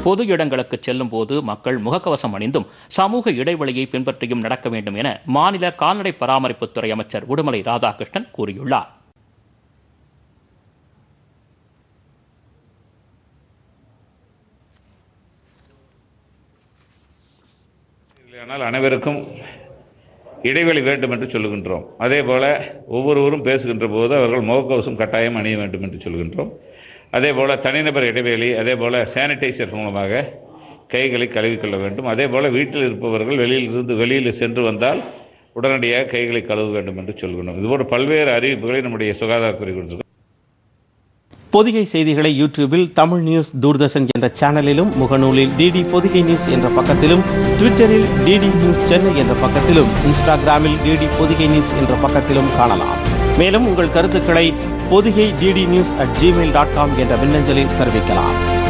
பொது இடங்களுக்கு செல்லும் போது மக்கள் முகக்கவசம் அணிந்தும் சமூக இடைவெளியை பின்பற்றியும் நடக்க வேண்டும் என மாநில கால்நடை பராமரிப்புத்துறை அமைச்சர் உடுமலை ராதாகிருஷ்ணன் கூறியுள்ளார் ஆனால் அனைவருக்கும் இடைவெளி வேண்டும் என்று சொல்லுகின்றோம் அதே போல் ஒவ்வொருவரும் பேசுகின்ற போது அவர்கள் முகக்கவசம் கட்டாயம் அணிய வேண்டும் என்று சொல்கின்றோம் அதே போல் தனிநபர் இடைவெளி அதே போல் சானிடைசர் மூலமாக கைகளை கழுவிக்கொள்ள வேண்டும் அதே போல் வீட்டில் இருப்பவர்கள் வெளியில் இருந்து வெளியில் சென்று வந்தால் உடனடியாக கைகளை கழுவ வேண்டும் என்று சொல்கின்றோம் இதுபோன்ற பல்வேறு அறிவிப்புகளை நம்முடைய சுகாதாரத்துறை கொடுத்திருக்கிறது பொதிகை செய்திகளை யூடியூபில் தமிழ் நியூஸ் தூர்தர்ஷன் என்ற சேனலிலும் முகநூலில் டிடி பொதிகை நியூஸ் என்ற பக்கத்திலும் ட்விட்டரில் டிடி நியூஸ் சென்னை என்ற பக்கத்திலும் இன்ஸ்டாகிராமில் டிடி பொதிகை நியூஸ் என்ற பக்கத்திலும் காணலாம் மேலும் உங்கள் கருத்துக்களை Pothigai DD news at Gmail dot com என்ற மின்னஞ்சலில் தெரிவிக்கலாம்